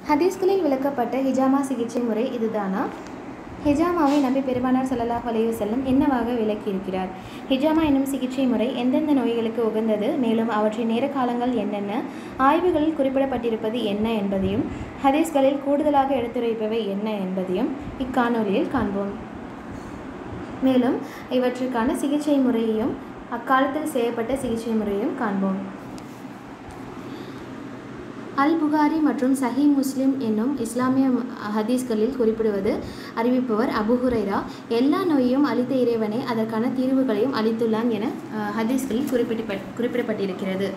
ஹதீஸ்களில் விளக்கப்பட்ட ஹிஜாமா சிகிச்சை முறை இதுதானா ஹிஜாமாவை நபி பெருமானார் ஸல்லல்லாஹு அலைஹி வஸல்லம் என்னவாக விளக்கியிருக்கிறார் ஹிஜாமா என்னும் சிகிச்சை முறை எந்தெந்த நோய்களுக்கு உகந்தது மேலும் அவற்றின் நேர காலங்கள் என்னென்ன ஆய்வுகளில் குறிப்பிடப்பட்டிருப்பது என்ன என்பதையும் ஹதீஸ்களில் கூடுதலாக எடுத்துரைப்பவை என்ன என்பதையும் இக்காணொலியில் காண்போம் மேலும் இவற்றுக்கான சிகிச்சை முறையையும் அக்காலத்தில் செய்யப்பட்ட சிகிச்சை முறையையும் காண்போம் அல் புகாரி மற்றும் சஹி முஸ்லிம் என்னும் இஸ்லாமிய ஹதீஸ்களில் குறிப்பிடுவது அறிவிப்பவர் அபு ஹுரைரா எல்லா நோயையும் அளித்த இறைவனே அதற்கான தீர்வுகளையும் அளித்துள்ளான் என அஹ், ஹதீஸ்களில் குறிப்பிட்ட குறிப்பிடப்பட்டிருக்கிறது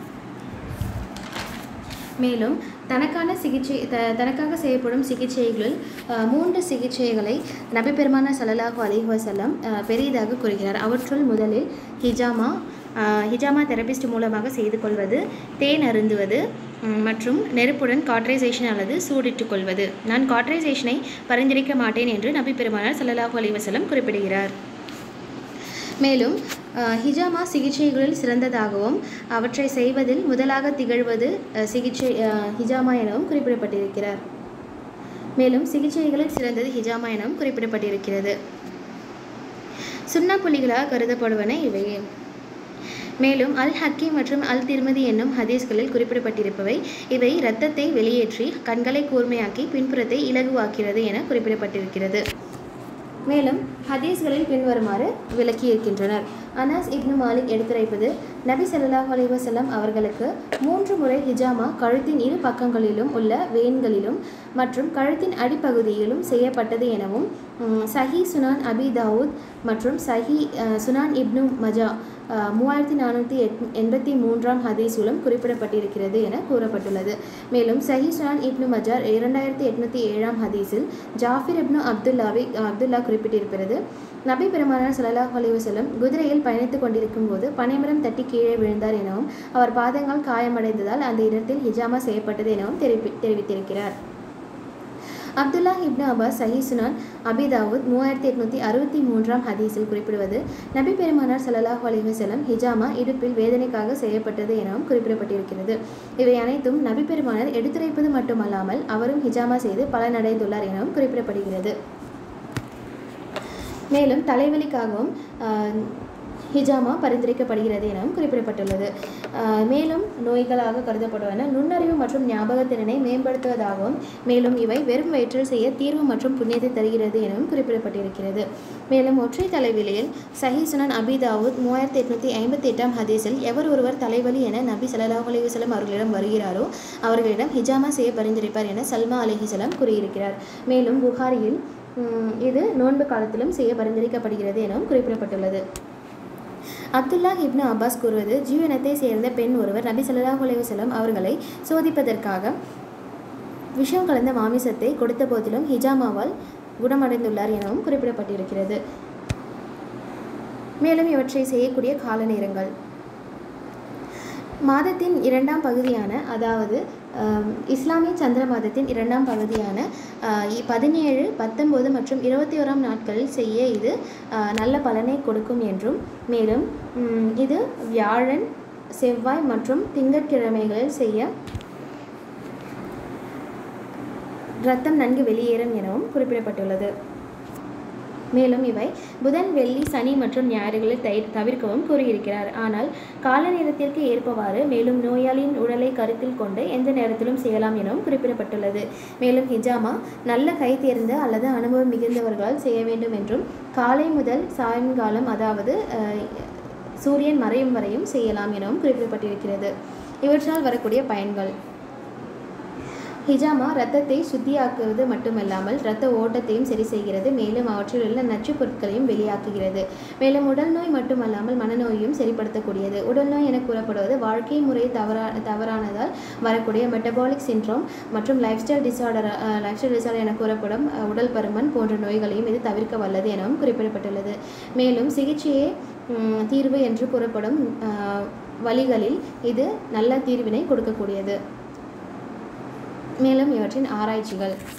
மேலும் தனக்கான சிகிச்சை த தனக்காக செய்யப்படும் சிகிச்சைகளில் அஹ், மூன்று சிகிச்சைகளை நபி பெருமானா ஸல்லல்லாஹு அலைஹி வஸல்லம் அஹ், பெரிதாக கூறுகிறார் அவற்றுள் முதலில் ஹிஜாமா அஹ், ஹிஜாமா தெரபிஸ்ட் மூலமாக செய்து கொள்வது தேன் அருந்துவது ம், மற்றும் நெருப்புடன் காட்ரைசேஷன் அல்லது சூடிட்டுக் கொள்வது நான் காட்ரைசேஷனை பரிந்துரைக்க மாட்டேன் என்று நபி பெருமானார் ஸல்லல்லாஹு அலைஹி வஸல்லம் குறிப்பிடுகிறார் மேலும் அஹ், ஹிஜாமா சிகிச்சைகளில் சிறந்ததாகவும் அவற்றை செய்வதில் முதலாக திகழ்வது அஹ், சிகிச்சை அஹ், ஹிஜாமா எனவும் குறிப்பிடப்பட்டிருக்கிறார் மேலும் சிகிச்சைகளில் சிறந்தது ஹிஜாமா எனவும் குறிப்பிடப்பட்டிருக்கிறது சுண்ணா புலிகளாக கருதப்படுவன இவையே மேலும் அல் ஹக்கீம் மற்றும் அல் திருமதி என்னும் ஹதீஸ்களில் குறிப்பிடப்பட்டிருப்பவை இவை இரத்தத்தை வெளியேற்றி கண்களை கூர்மையாக்கி பின்புறத்தை இலகுவாக்கிறது என குறிப்பிடப்பட்டிருக்கிறது மேலும் ஹதீஸ்களில் பின்வருமாறு விளக்கியிருக்கின்றனர் அனாஸ் இப்னு மாலிக் எடுத்துரைப்பது நபி ஸல்லல்லாஹு அலைஹி வஸல்லம் அவர்களுக்கு மூன்று முறை ஹிஜாமா கழுத்தின் இரு பக்கங்களிலும் உள்ள வேன்களிலும் மற்றும் கழுத்தின் அடிப்பகுதியிலும் செய்யப்பட்டது எனவும் ம், சஹி சுனான் அபி தாவூத் மற்றும் சஹி அஹ், சுனான் இப்னு மஜா அஹ், மூவாயிரத்தி நானூற்றி எட் எண்பத்தி மூன்றாம் ஹதீஸிலும் குறிப்பிடப்பட்டிருக்கிறது என கூறப்பட்டுள்ளது மேலும் சஹி சுனான் இப்னு மஜார் இரண்டாயிரத்தி எட்நூற்றி ஏழாம் ஹதீஸில் ஜாஃபிர் இப்னு அப்துல்லாவை அப்துல்லா குறிப்பிட்டிருக்கிறது நபி பெருமானார் ஸல்லல்லாஹு அலைஹி வஸல்லம் குதிரையில் பயணித்துக் கொண்டிருக்கும் போது பனைமரம் தட்டி கீழே விழுந்தார் எனவும் அவர் பாதங்கள் காயமடைந்ததால் அந்த இடத்தில் ஹிஜாமா செய்யப்பட்டது எனவும் தெரிவி தெரிவித்திருக்கிறார் அப்துல்லா இப்னு அப்பாஸ் சஹி சுனான் அபிதாவுத் மூவாயிரத்தி எட்நூற்றி அறுபத்தி மூன்றாம் ஹதீஸில் குறிப்பிடுவது நபி பெருமானார் ஸல்லல்லாஹு அலைஹி வஸல்லம் ஹிஜாமா இடுப்பில் வேதனைக்காக செய்யப்பட்டது எனவும் குறிப்பிடப்பட்டிருக்கிறது இவை அனைத்தும் நபி பெருமானார் எடுத்துரைப்பது மட்டுமல்லாமல் அவரும் ஹிஜாமா செய்து பலனடைந்துள்ளார் எனவும் குறிப்பிடப்படுகிறது மேலும் தலைவலிக்காகவும் ஆஹ், ஹிஜாமா பரிந்துரைக்கப்படுகிறது எனவும் குறிப்பிடப்பட்டுள்ளது ஆஹ், மேலும் நோய்களாக கருதப்படுவன நுண்ணறிவு மற்றும் ஞாபகத்திறனை மேம்படுத்துவதாகவும் மேலும் இவை வெறும் வயிற்றில் செய்ய தீர்வு மற்றும் புண்ணியத்தை தருகிறது எனவும் குறிப்பிடப்பட்டிருக்கிறது மேலும் ஒற்றை தலைவலியில் சஹி சுனன் அபி தாவூத் மூவாயிரத்தி எட்நூற்றி ஐம்பத்தி எட்டாம் ஹதீஸில் எவர் ஒருவர் தலைவலி என நபி ஸல்லல்லாஹு அலைஹி வஸல்லம் அவர்களிடம் வருகிறாரோ அவர்களிடம் ஹிஜாமா செய்ய பரிந்துரைப்பார் என சல்மா அலைஹிசலாம் கூறியிருக்கிறார் மேலும் புகாரியில் ம், இது நோன்பு காலத்திலும் செய்ய பரிந்துரைக்கப்படுகிறது எனவும் குறிப்பிடப்பட்டுள்ளது அப்துல்லா இப்னு அப்பாஸ் கூறுவது ஜீவனத்தை சேர்ந்த பெண் ஒருவர் நபி ஸல்லல்லாஹு அலைஹி வஸல்லம் அவர்களை சோதிப்பதற்காக விஷம் கலந்த மாமிசத்தை கொடுத்த போதிலும் ஹிஜாமாவால் குணமடைந்துள்ளார் எனவும் குறிப்பிடப்பட்டிருக்கிறது மேலும் இவற்றை செய்யக்கூடிய கால நேரங்கள் மாதத்தின் இரண்டாம் பகுதியான அதாவது ஆம், இஸ்லாமிய சந்திர மாதத்தின் இரண்டாம் பகுதியான ஆ, இ- பதினேழு பத்தொன்பது மற்றும் இருபத்தி ஓராம் நாட்களில் செய்ய இது ஆ, நல்ல பலனை கொடுக்கும் என்றும் மேலும் ம், இது வியாழன் செவ்வாய் மற்றும் திங்கட்கிழமைகளில் செய்ய இரத்தம் நன்கு வெளியேறும் எனவும் குறிப்பிடப்பட்டுள்ளது மேலும் இவை புதன் வெள்ளி சனி மற்றும் ஞாயிறுகளில் தை தவிர்க்கவும் கூறியிருக்கிறார் ஆனால் கால நேரத்திற்கு ஏற்பவாறு மேலும் நோயாளியின் உடலை கருத்தில் கொண்டு எந்த நேரத்திலும் செய்யலாம் எனவும் குறிப்பிடப்பட்டுள்ளது மேலும் ஹிஜாமா நல்ல கை தேர்ந்த அல்லது அனுபவம் மிகுந்தவர்களால் செய்ய வேண்டும் என்றும் காலை முதல் சாயங்காலம் அதாவது அஹ், சூரியன் மறையும் வரையும் செய்யலாம் எனவும் குறிப்பிடப்பட்டிருக்கிறது இவற்றால் வரக்கூடிய பயன்கள் ஹிஜாமா இரத்தத்தை சுத்தியாக்குவது மட்டுமல்லாமல் இரத்த ஓட்டத்தையும் சரி செய்கிறது மேலும் அவற்றில் உள்ள நச்சுப் பொருட்களையும் வெளியாக்குகிறது மேலும் உடல் நோய் மட்டுமல்லாமல் மனநோயையும் சரிப்படுத்தக்கூடியது உடல் நோய் என கூறப்படுவது வாழ்க்கை முறை தவறா தவறானதால் வரக்கூடிய மெட்டபாலிக் சின்ட்ரோம் மற்றும் lifestyle disorder lifestyle disorder என கூறப்படும் அஹ், உடல் பருமன் போன்ற நோய்களையும் இது தவிர்க்க வல்லது எனவும் குறிப்பிடப்பட்டுள்ளது மேலும் சிகிச்சையே ம், தீர்வு என்று கூறப்படும் அஹ், வழிகளில் இது நல்ல தீர்வினை கொடுக்கக்கூடியது மேலும் இவற்றின் ஆராய்ச்சிகள்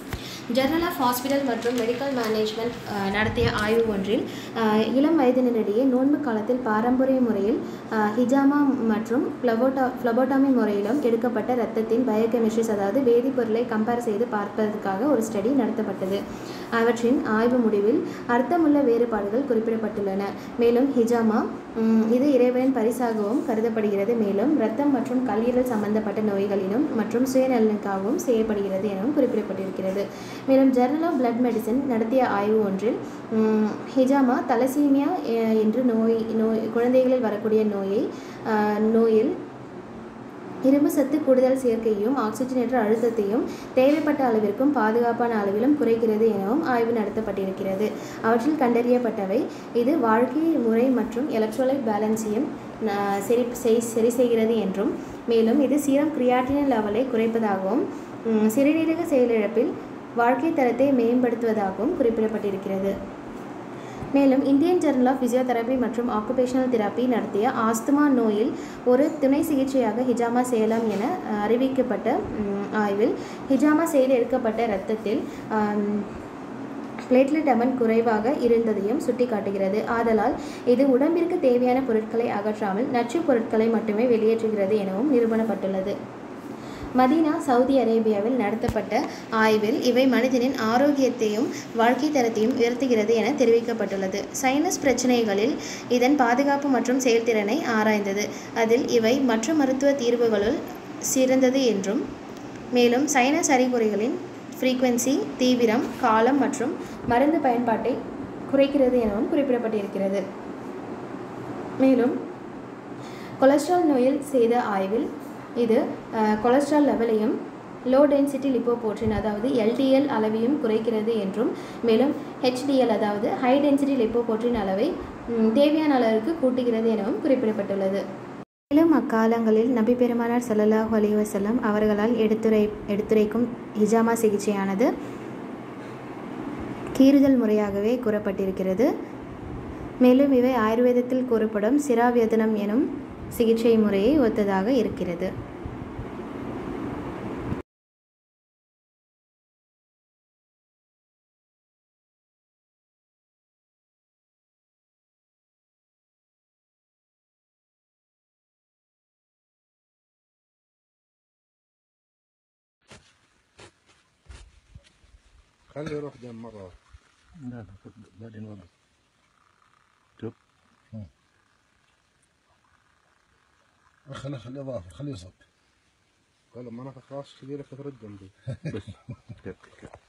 ஜர்னல் ஆஃப் ஹாஸ்பிட்டல் மற்றும் மெடிக்கல் மேனேஜ்மெண்ட் அஹ், நடத்திய ஆய்வு ஒன்றில் அஹ், இளம் வயதினரிடையே நோன்பு காலத்தில் பாரம்பரிய முறையில் அஹ், ஹிஜாமா மற்றும் ஃப்ளபோட்டா ஃப்ளபோட்டாமி முறையிலும் எடுக்கப்பட்ட இரத்தத்தின் பயோகெமிஸ்ட்ரிஸ் அதாவது வேதிப்பொருளை கம்பேர் செய்து பார்ப்பதற்காக ஒரு ஸ்டடி நடத்தப்பட்டது அவற்றின் ஆய்வு முடிவில் அர்த்தமுள்ள வேறுபாடுகள் குறிப்பிடப்பட்டுள்ளன மேலும் ஹிஜாமா ம், இது இறைவனின் பரிசாகவும் கருதப்படுகிறது மேலும் இரத்தம் மற்றும் கல்லீரல் சம்பந்தப்பட்ட நோய்களிலும் மற்றும் சுயநலனுக்காகவும் செய்யப்படுகிறது எனவும் குறிப்பிடப்பட்டிருக்கிறது மேலும் ஜர்னல் ஆஃப் பிளட் மெடிசன் நடத்திய ஆய்வு ஒன்றில் ம், ஹிஜாமா தலசீமியா எ- என்று நோய் நோய் குழந்தைகளில் வரக்கூடிய நோயை ஆஹ், நோயில் இரும்பு சத்து கூடுதல் சேர்க்கையும் ஆக்சிஜனேற்ற அழுத்தத்தையும் தேவைப்பட்ட அளவிற்கும் பாதுகாப்பான அளவிலும் குறைக்கிறது எனவும் ஆய்வு நடத்தப்பட்டிருக்கிறது அவற்றில் கண்டறியப்பட்டவை இது வாழ்க்கை முறை மற்றும் எலக்ட்ரோலைட் பேலன்ஸையும் ஆஹ், சரி செய்- சரி செய்கிறது என்றும் மேலும் இது சீரம் கிரியாட்டினின் லெவலை குறைப்பதாகவும் ம், சிறுநீரக செயலிழப்பில் வாழ்க்கை தரத்தை மேம்படுத்துவதாகவும் குறிப்பிடப்பட்டிருக்கிறது மேலும் இந்தியன் ஜர்னல் ஆஃப் பிசியோதெரபி மற்றும் ஆக்குபேஷனல் தெரப்பி நடத்திய ஆஸ்துமா நோயில் ஒரு துணை சிகிச்சையாக ஹிஜாமா செய்யலாம் என அஹ், அறிவிக்கப்பட்ட ம், ஆய்வில் ஹிஜாமா செய்து எடுக்கப்பட்ட இரத்தத்தில் ஆம், பிளேட்லெட் அமன் குறைவாக இருந்ததையும் சுட்டிக்காட்டுகிறது ஆதலால் இது உடம்பிற்கு தேவையான பொருட்களை அகற்றாமல் நச்சு பொருட்களை மட்டுமே வெளியேற்றுகிறது எனவும் நிரூபணப்பட்டுள்ளது மதீனா சவுதி அரேபியாவில் நடத்தப்பட்ட ஆய்வில் இவை மனிதனின் ஆரோக்கியத்தையும் வாழ்க்கை தரத்தையும் உயர்த்துகிறது என தெரிவிக்கப்பட்டுள்ளது சைனஸ் பிரச்சனைகளில் இதன் பாதுகாப்பு மற்றும் செயல்திறனை ஆராய்ந்தது அதில் இவை மற்ற மருத்துவ தீர்வுகளுள் சிறந்தது என்றும் மேலும் சைனஸ் அறிகுறிகளின் ஃப்ரீக்வன்சி தீவிரம் காலம் மற்றும் மருந்து பயன்பாட்டை குறைக்கிறது எனவும் குறிப்பிடப்பட்டிருக்கிறது மேலும் கொலஸ்ட்ரால் நோயில் செய்த ஆய்வில் இது அஹ், கொலஸ்ட்ரால் லெவலையும் லோ டென்சிட்டி லிப்போபோர்ட்டின் அதாவது எல்டிஎல் அளவையும் குறைக்கிறது என்றும் மேலும் ஹெச்டிஎல் அதாவது ஹை டென்சிட்டி லிப்போபோர்ட்டின் அளவை ம், தேவையான அளவிற்கு கூட்டுகிறது எனவும் குறிப்பிடப்பட்டுள்ளது மேலும் அக்காலங்களில் நபி பெருமானார் ஸல்லல்லாஹு அலைஹி வஸல்லம் அவர்களால் எடுத்துரை எடுத்துரைக்கும் ஹிஜாமா சிகிச்சையானது கீறுதல் முறையாகவே கூறப்பட்டிருக்கிறது மேலும் இவை ஆயுர்வேதத்தில் கூறப்படும் சிராவியதனம் எனும் சிகிச்சை முறையை ஒத்ததாக இருக்கிறது خليه يروح دم مرة لا لا بعدين وقف شوف خليه خليه ضافر خليه يصب قال ما انا خلاص كذي لك تردم دي بس كيف كيف